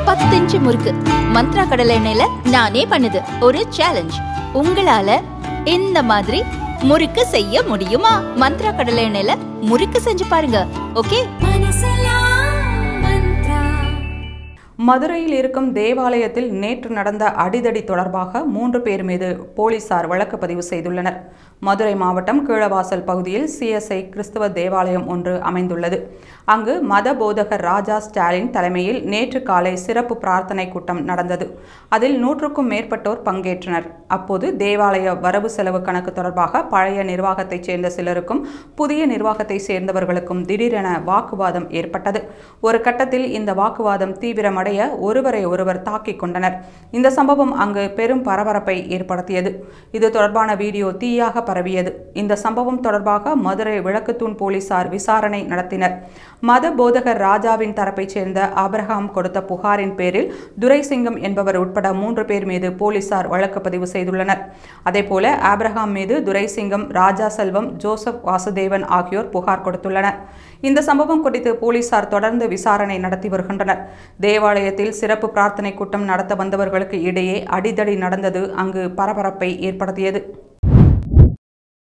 பத்து இன்ச்சு முறுக்கு மந்த்ரா கடலை எண்ணெயில நானே பண்ணுது ஒரு சேலஞ்ச் உங்களால இந்த மாதிரி முறுக்கு செய்ய முடியுமா மந்த்ரா கடலை எண்ணெயில முறுக்கு செஞ்சு பாருங்க ஓகே மதுரையில் இருக்கும் தேவாலயத்தில் நேற்று நடந்த அடிதடி தொடர்பாக மூன்று பேர் மீது போலீசார் வழக்கு பதிவு செய்துள்ளனர் மதுரை மாவட்டம் கீழவாசல் பகுதியில் சிஎஸ்ஐ கிறிஸ்தவ தேவாலயம் ஒன்று அமைந்துள்ளது அங்கு மத போதகர் ராஜா ஸ்டாலின் தலைமையில் நேற்று காலை சிறப்பு பிரார்த்தனை கூட்டம் நடந்தது அதில் நூற்றுக்கும் மேற்பட்டோர் பங்கேற்றனர் அப்போது தேவாலய வரவு செலவு கணக்கு தொடர்பாக பழைய நிர்வாகத்தைச் சேர்ந்த சிலருக்கும் புதிய நிர்வாகத்தை சேர்ந்தவர்களுக்கும் திடீரென வாக்குவாதம் ஏற்பட்டது ஒரு கட்டத்தில் இந்த வாக்குவாதம் தீவிரமடைய ஒருவரை ஒருவர் தாக்கிக் கொண்டனர் இந்த சம்பவம் அங்கு பெரும் பரபரப்பை ஏற்படுத்தியது இது தொடர்பான வீடியோ தீயாக பரவியது இந்த சம்பவம் தொடர்பாக மதுரை விளக்குத்தூண் போலீசார் விசாரணை நடத்தினர் மத போதகர் ராஜாவின் தரப்பைச் சேர்ந்த ஆபிரகாம் கொடுத்த புகாரின் பேரில் துரைசிங்கம் என்பவர் உட்பட மூன்று பேர் மீது போலீசார் வழக்கு பதிவு செய்துள்ளனர் அதேபோல ஆபிரகாம் மீது துரைசிங்கம் ராஜா செல்வம் ஜோசப் வாசுதேவன் ஆகியோர் புகார் கொடுத்துள்ளனர் இந்த சம்பவம் குறித்து போலீசார் தொடர்ந்து விசாரணை நடத்தி வருகின்றனர் தேவாலயத்தில் சிறப்பு பிரார்த்தனை கூட்டம் நடத்த வந்தவர்களுக்கு இடையே அடிதடி நடந்தது அங்கு பரபரப்பை ஏற்படுத்தியது